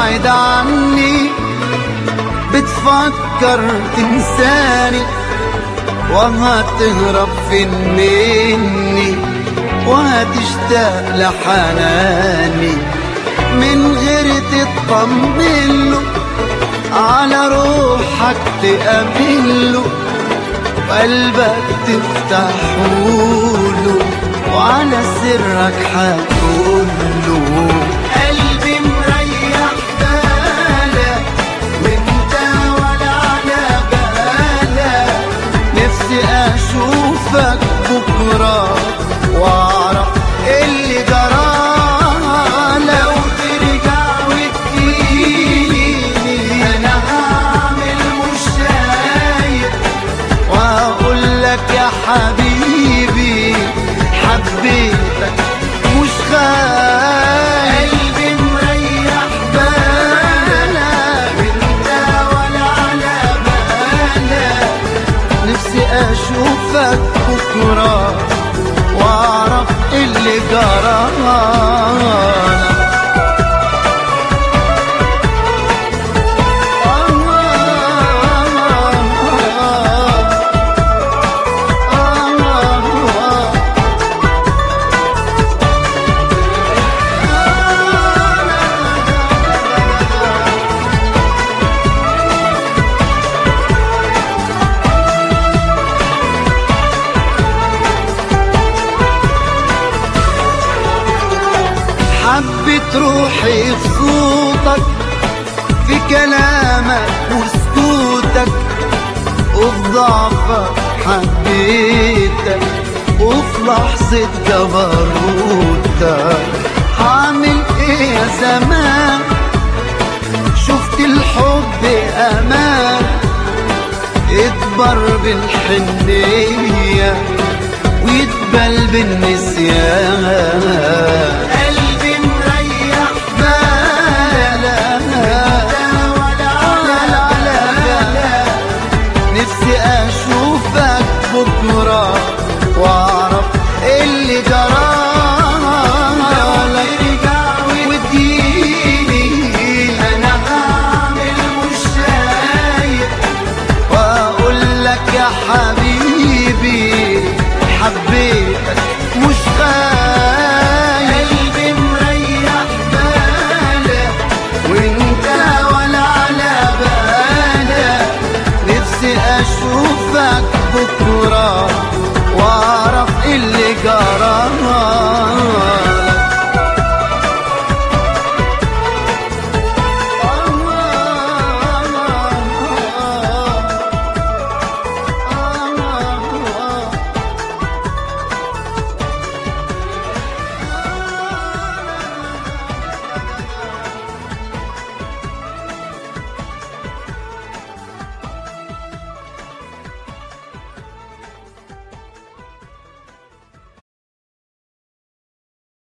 تبعد عني بتفكر تنساني وهتهرب فين مني وهتشتاق لحناني من غير تطمن له على روحك تأمن له وقلبك تفتحوله وعلى سرك هتقوله قلبي مريح بالك وانت ولا على بالك نفسي اشوفك بكره واعرف اللي جرى لو ترجع وتجيلي انا هعمل مش شايف واقول لك يا حبيبي حبيتك مش خايف قلبي مريح بالك انت ولا على بالك نفسي اشوفك بكره واعرف اللي جرى حبت روحي في صوتك في كلامك وسكوتك وفي ضعفك حبيتك وفي لحظة جبروتك هعمل ايه يا زمان شفت الحب امان اكبر بالحنية ويتبل بالنسيان